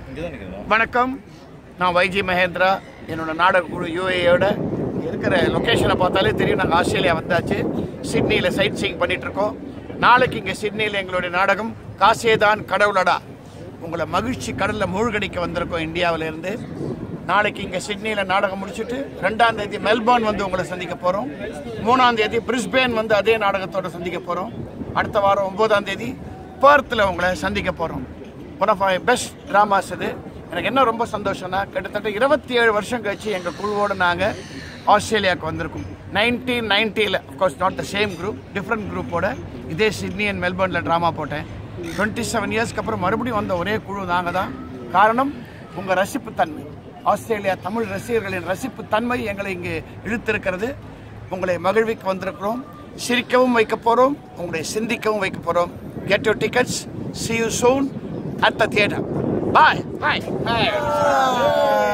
வணக்கம் நான் வைஜி மகேந்திரா என்னோட நாடக குழு யூஏயோட இருக்கிற லொக்கேஷனை பார்த்தாலே தெரியும் நாங்கள் ஆஸ்திரேலியா வந்தாச்சு சிட்னியில் சைட் சீயிங் பண்ணிட்டு இருக்கோம் நாளைக்கு இங்கே சிட்னியில் எங்களுடைய நாடகம் காசேதான் கடவுளடா உங்களை மகிழ்ச்சி கடலில் மூழ்கடிக்க வந்திருக்கோம் இந்தியாவில இருந்து நாளைக்கு இங்கே சிட்னியில் நாடகம் முடிச்சுட்டு ரெண்டாம் தேதி மெல்போர்ன் வந்து உங்களை சந்திக்க போகிறோம் மூணாம் தேதி பிரிஸ்பேன் வந்து அதே நாடகத்தோட சந்திக்க போகிறோம் அடுத்த வாரம் ஒன்பதாம் தேதி பர்த்தில் உங்களை சந்திக்க போகிறோம் one of my best dramas இது எனக்கு என்ன ரொம்ப சந்தோஷம்னா கிட்டத்தட்ட இருபத்தி ஏழு வருஷம் கழிச்சு எங்கள் குழுவோடு நாங்கள் ஆஸ்திரேலியாவுக்கு வந்திருக்கோம் நைன்டீன் நைன்ட்டியில் of course not the same group different குரூப்போட இதே சிட்னி அண்ட் மெல்பர்னில் ட்ராமா போட்டேன் டுவெண்ட்டி செவன் இயர்ஸ்க்கு அப்புறம் மறுபடியும் வந்த ஒரே குழு நாங்கள் தான் காரணம் உங்கள் ரசிப்பு தன்மை ஆஸ்திரேலியா தமிழ் ரசிகர்களின் ரசிப்பு தன்மை எங்களை இங்கே இழுத்திருக்கிறது உங்களை மகிழ்விக்க வந்திருக்கிறோம் சிரிக்கவும் வைக்க போகிறோம் உங்களை சிந்திக்கவும் வைக்க போகிறோம் get your tickets see you soon at the theater. Bye. Bye. Bye.